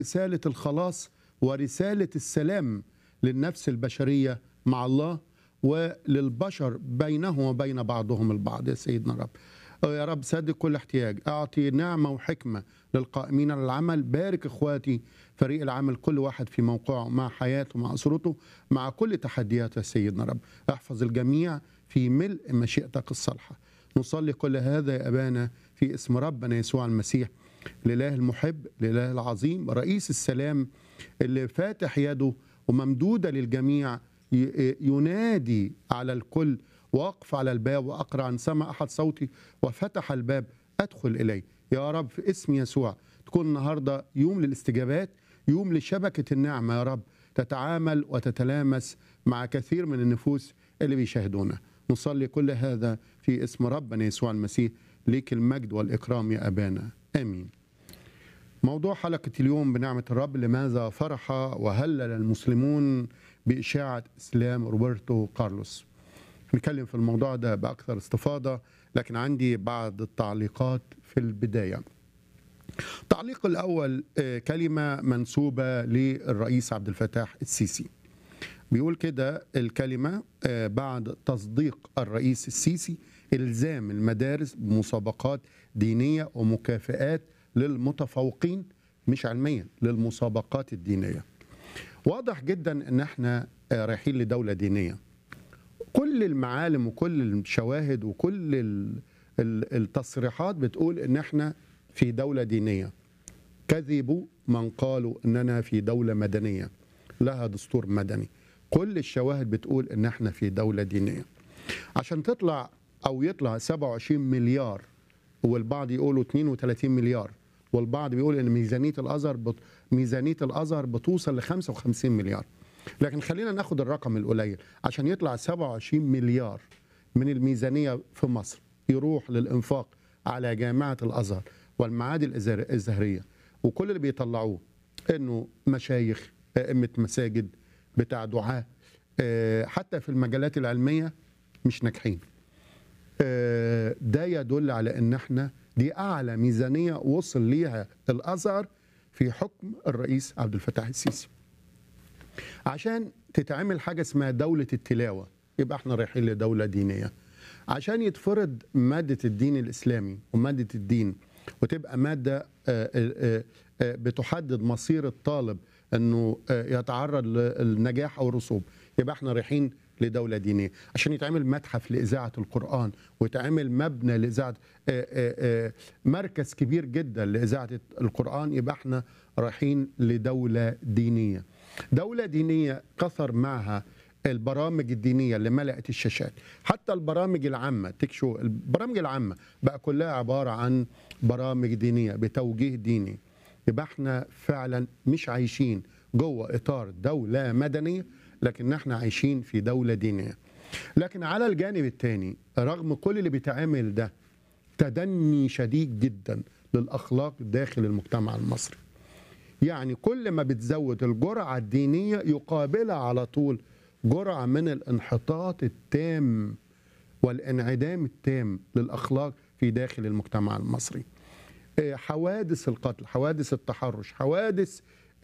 رسالة الخلاص ورسالة السلام للنفس البشرية مع الله وللبشر بينهم وبين بعضهم البعض يا سيدنا رب يا رب سدد كل احتياج اعطي نعمه وحكمه للقائمين على العمل بارك اخواتي فريق العمل كل واحد في موقعه مع حياته مع اسرته مع كل تحديات يا سيدنا رب احفظ الجميع في ملء مشيئتك الصالحه نصلي كل هذا يا ابانا في اسم ربنا يسوع المسيح الاله المحب الاله العظيم رئيس السلام اللي فاتح يده وممدوده للجميع ي- ينادي على الكل واقف على الباب واقرا ان سمع احد صوتي وفتح الباب ادخل اليه يا رب في اسم يسوع تكون النهارده يوم للاستجابات يوم لشبكه النعمه يا رب تتعامل وتتلامس مع كثير من النفوس اللي بيشاهدونا نصلي كل هذا في اسم ربنا يسوع المسيح ليك المجد والاكرام يا ابانا امين موضوع حلقة اليوم بنعمة الرب لماذا فرح وهلل المسلمون بإشاعة إسلام روبرتو كارلوس نتكلم في الموضوع ده بأكثر استفاضة لكن عندي بعض التعليقات في البداية التعليق الأول آه، كلمة منسوبة للرئيس عبد الفتاح السيسي بيقول كده الكلمة آه، بعد تصديق الرئيس السيسي إلزام المدارس بمسابقات دينية ومكافآت للمتفوقين مش علميا للمسابقات الدينية واضح جدا ان احنا آه، رايحين لدولة دينية كل المعالم وكل الشواهد وكل ال- ال- التصريحات بتقول ان احنا في دولة دينية كذبوا من قالوا اننا في دولة مدنية لها دستور مدني كل الشواهد بتقول ان احنا في دولة دينية عشان تطلع او يطلع 27 مليار والبعض يقولوا 32 مليار والبعض بيقول ان ميزانيه الازهر بت... ميزانيه الازهر بتوصل ل 55 مليار لكن خلينا ناخد الرقم القليل عشان يطلع 27 مليار من الميزانيه في مصر يروح للانفاق على جامعه الازهر والمعاهد الأزهر- الازهريه وكل اللي بيطلعوه انه مشايخ ائمه مساجد بتاع دعاه آه، حتى في المجالات العلميه مش ناجحين آه، ده يدل على ان احنا دي اعلى ميزانيه وصل ليها الازهر في حكم الرئيس عبد الفتاح السيسي عشان تتعمل حاجه اسمها دوله التلاوه يبقى احنا رايحين لدوله دينيه عشان يتفرض ماده الدين الاسلامي وماده الدين وتبقى ماده آه، آه، آه، بتحدد مصير الطالب انه آه، يتعرض للنجاح او الرسوب يبقى احنا رايحين لدوله دينيه عشان يتعمل متحف لاذاعه القران ويتعمل مبنى لاذاعه آه، آه، آه، مركز كبير جدا لاذاعه القران يبقى احنا رايحين لدوله دينيه دوله دينيه كثر معها البرامج الدينيه اللي ملأت الشاشات حتى البرامج العامه تكشو البرامج العامه بقى كلها عباره عن برامج دينيه بتوجيه ديني يبقى احنا فعلا مش عايشين جوه اطار دوله مدنيه لكن احنا عايشين في دوله دينيه لكن على الجانب الثاني رغم كل اللي بيتعمل ده تدني شديد جدا للاخلاق داخل المجتمع المصري يعني كل ما بتزود الجرعه الدينيه يقابلها على طول جرعه من الانحطاط التام والانعدام التام للاخلاق في داخل المجتمع المصري آه، حوادث القتل حوادث التحرش حوادث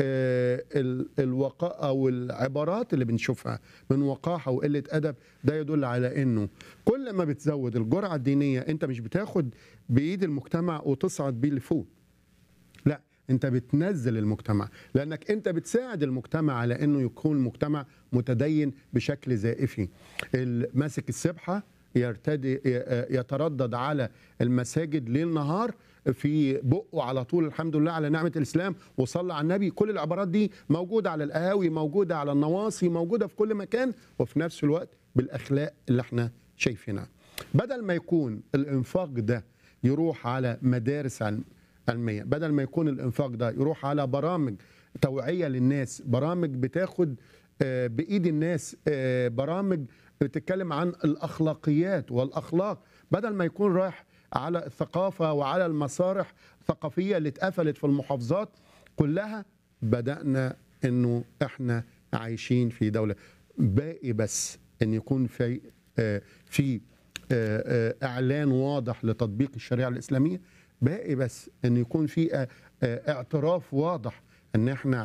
آه، ال- الوقاء او العبارات اللي بنشوفها من وقاحه وقله ادب ده يدل على انه كل ما بتزود الجرعه الدينيه انت مش بتاخد بايد المجتمع وتصعد بيه لفوق لا انت بتنزل المجتمع لانك انت بتساعد المجتمع على انه يكون مجتمع متدين بشكل زائفي ال- ماسك السبحه يرتدي يتردد على المساجد ليل نهار في بقه على طول الحمد لله على نعمه الاسلام وصلى على النبي كل العبارات دي موجوده على القهاوي موجوده على النواصي موجوده في كل مكان وفي نفس الوقت بالاخلاق اللي احنا شايفينها بدل ما يكون الانفاق ده يروح على مدارس علم علميه بدل ما يكون الانفاق ده يروح على برامج توعيه للناس برامج بتاخد آه، بايد الناس آه، برامج بتتكلم عن الاخلاقيات والاخلاق بدل ما يكون رايح على الثقافه وعلى المسارح الثقافيه اللي اتقفلت في المحافظات كلها بدانا انه احنا عايشين في دوله باقي بس ان يكون في آه، في آه، آه، اعلان واضح لتطبيق الشريعه الاسلاميه باقي بس ان يكون في آه، آه، اعتراف واضح ان احنا